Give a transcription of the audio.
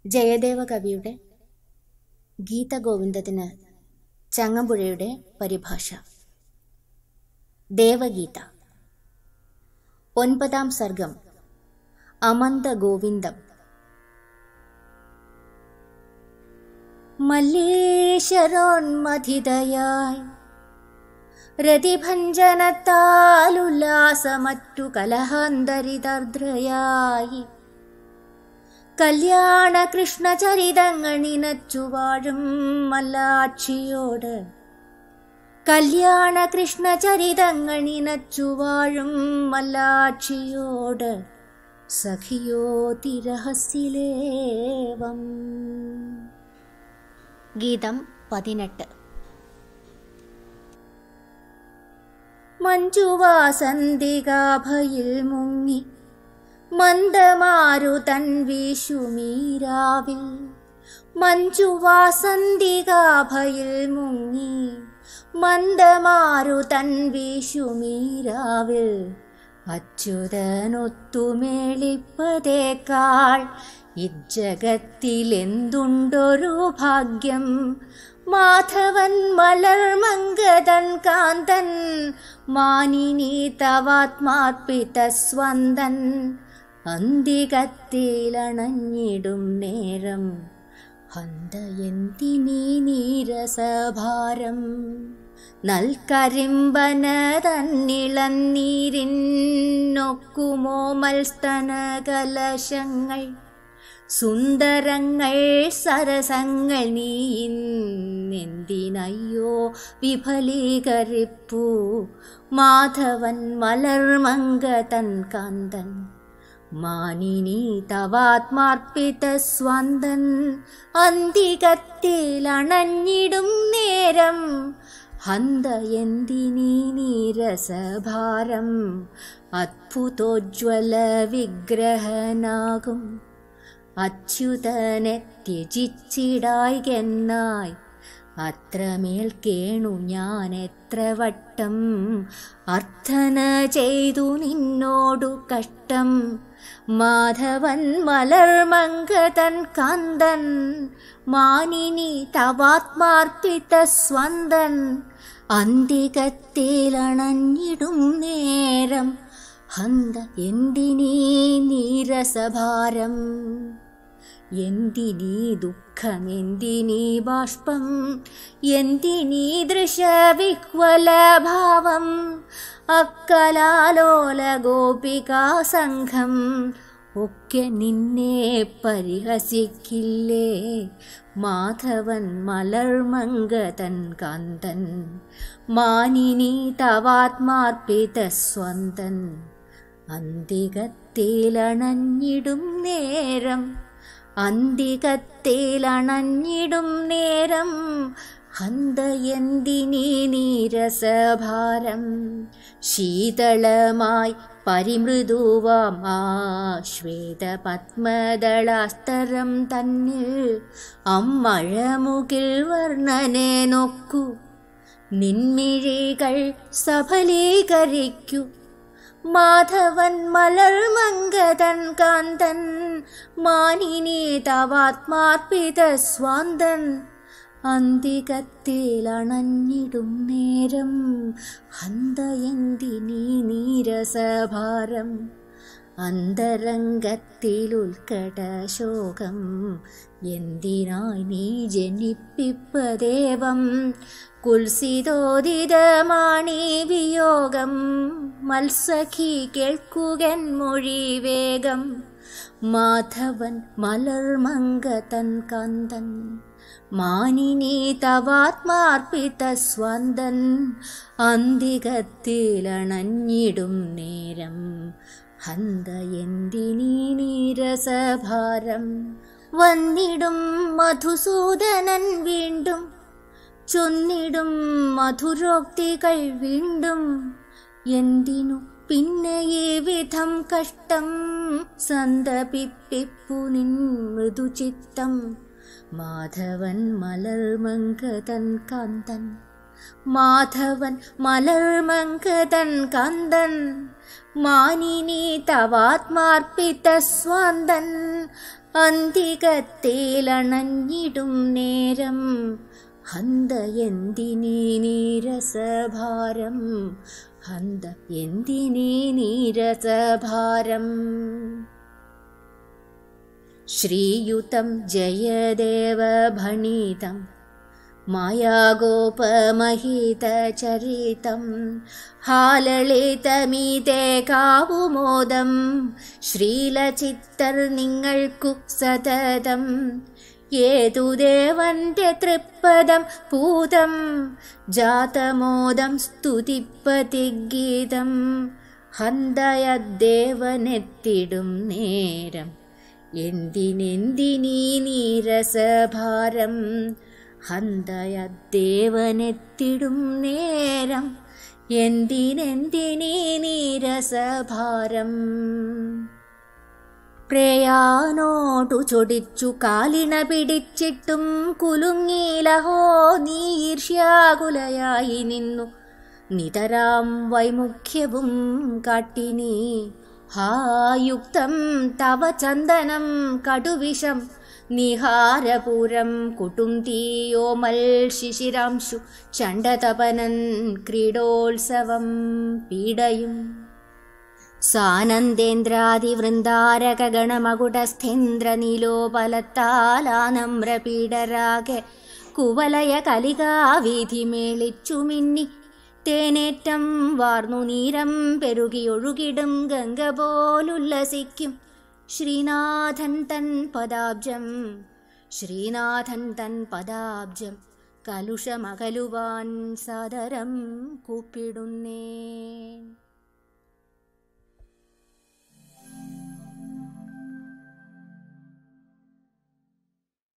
ജയദേവ കവിയുടെ ഗീതഗോവിന്ദത്തിന് ചങ്ങമ്പുഴയുടെ പരിഭാഷ ദേവഗീത ഒൻപതാം സർഗം അമന്ത ഗോവിന്ദം മല്ലേശ്വരോന്മഥിതയായി രതിഭഞ്ജനത്താലുല്ലാസമറ്റു കലഹാന്തരിതർദ്രയായി കല്യാണ കൃഷ്ണചരിതങ്ങളിനച്ചു വാഴും മല്ലാക്ഷിയോട് കല്യാണ കൃഷ്ണചരിതങ്ങളിനച്ചു വാഴും മല്ലാക്ഷിയോട് സഖിയോ തിരഹസിലേവം ഗീതം പതിനെട്ട് മഞ്ജുവാസന്തികാഭയിൽ മുങ്ങി മന്ദമാരു തൻ വീശുമീരാവിൽ മഞ്ജുവാസന്തികാഭയിൽ മുങ്ങി മന്ദമാരു തൻ വീശുമീരാവിൽ അച്യുതനൊത്തുമേളിപ്പതേക്കാൾ ഇജ്ജഗത്തിലെന്തുണ്ടൊരു ഭാഗ്യം മാധവൻ മലർമങ്കതൻ കാന്തൻ മാനിനി തവാത്മാർപ്പിത സ്വന്തൻ അന്തികത്തിലണഞ്ഞിടും നേരം ഹന്തയന്തിനീ നീരസഭാരം നൽകരിമ്പന തന്നിളന്നീരിന്നൊക്കുമോ മൽസ്തന കലശങ്ങൾ സുന്ദരങ്ങൾ സരസങ്ങൾ നീ ഇന്നെന്തിനയ്യോ വിഫലീകരിപ്പു മാധവൻ മലർമങ്കതൻ കാന്തൻ മാനിനി തവാത്മാർപ്പിത സ്വന്തൻ അന്തികത്തിലണഞ്ഞിടും നേരം ഹന്ത എന്തിനീ നീരസഭാരം അത്ഭുതോജ്വല വിഗ്രഹനാകും അച്യുതനെ ത്യജിച്ചിടായികെന്നായി അത്രമേൽ കേണു ഞാൻ എത്ര വട്ടം അർത്ഥന ചെയ്തു നിന്നോടു കഷ്ടം മാധവൻ മലർമങ്കതൻ കാന്തൻ മാനിനി തവാത്മാർപ്പിത സ്വന്തൻ അന്തികത്തിലണഞ്ഞിടും നേരം ഹന്ത എന്തിനീ നീരസഭാരം എന്തിനീ ദുഃഖമെന്തിനീ ബാഷ്പം എന്തിനീ ദൃശവിഹ്വലഭാവം അക്കലാലോല ഗോപികാസംഘം ഒക്കെ നിന്നെ പരിഹസിക്കില്ലേ മാധവൻ മലർമങ്കതൻ കാന്തൻ മാനിനി തവാത്മാർപ്പിത സ്വന്തൻ അന്തികത്തിലണഞ്ഞിടും നേരം അന്തികത്തിലണഞ്ഞിടും നേരം ഹന്തയന്തിനീ നീരസഭാരം ശീതളമായി പരിമൃദുവാം ആ ശ്വേതപത്മദളാസ്തരം തന്നിൽ അമ്മഴമുകിൽ വർണ്ണനെ നോക്കൂ നിൻമിഴികൾ സഫലീകരിക്കൂ മാധവൻ മലർമങ്കതൻ കാന്തൻ മാനിനി തവാത്മാർപ്പിത സ്വാന്തൻ അന്തികത്തിലണഞ്ഞിടും നേരം ഹന്തയന്തിനീ നീരസഭാരം അന്തരംഗത്തിലുൽക്കടശോകം എന്തിനായി നീ ജനിപ്പിപ്പദേവം കുൽസിതോദിതമാണീ വിയോഗം മത്സഖി കേൾക്കുകൻ മൊഴി വേഗം മാധവൻ മലർമങ്കതൻ കാന്തൻ മാനിനി തവാത്മാർപ്പിത സ്വന്തൻ അന്തികത്തിലണഞ്ഞിടും നേരം ഹന്ത എന്തിനീ നീരസഭാരം വന്നിടും മധുസൂദനൻ വീണ്ടും ചൊന്നിടും മധുരോക്തികൾ വീണ്ടും എന്തിനു പിന്നെ ഈ വിധം കഷ്ടം സന്തപിപ്പിപ്പു നിൻ മൃദുചിത്തം മാധവൻ മലർമങ്കതൻ കാന്തൻ മാധവൻ മലർമങ്കതൻ കാന്തൻ മാനിനി തവാത്മാർപ്പിത സ്വാന്തൻ അന്തികത്തേലണഞ്ഞിടും നേരം ഹന്ത എന്തിനീ നീരസഭാരം ഹന്ത എന്തിനീ നീരസഭാരം ശ്രീയുതം ജയദേവഭണീതം മായാഗോപമഹിതചരിതം ഹാലളിതമീതേ കാവുമോദം ശ്രീലചിത്തർ നിങ്ങൾക്കു സതതം ഏതു ദേവന്റെ തൃപ്പദം പൂതം ജാതമോദം സ്തുതിപ്പതിഗീതം ഹന്തയദ്ദേവനെത്തിടും നേരം എന്തിനെന്തിനീ നീരസഭാരം ഹന്തയദ്ദേവനെത്തിടും നേരം എന്തിനെന്തിനീ നീരസഭാരം പ്രയാനോടു ചൊടിച്ചു കാലിണ പിടിച്ചിട്ടും കുലുങ്ങിലഹോ നീ ഈർഷ്യാകുലയായി നിന്നു നിതരാം വൈമുഖ്യവും കാട്ടിനി ഹായുക്തം തവ ചന്ദനം കടുവിഷം നിഹാരപുരം കുട്ടുംതീയോമൽ ശിശിരാംശു ചണ്ഡതപനൻ ക്രീഡോത്സവം പീഡയും സാനന്ദേന്ദ്രാതിവൃന്ദാരകഗണമകുടസ്ഥേന്ദ്രനീലോപലത്താലാനമ്രപീഡരാഗെ കുവലയ കലികാവീധി മേളിച്ചു മിന്നി തേനേറ്റം വാർന്നു നീരം പെരുകിയൊഴുകിടും ഗംഗ പോലുല്ലസിക്കും ശ്രീനാഥൻ തൻ പദാബ്ജം ശ്രീനാഥൻ തൻ പദാബ്ജം കലുഷമകലുവാൻ സാദരം കൂപ്പിടുന്നേ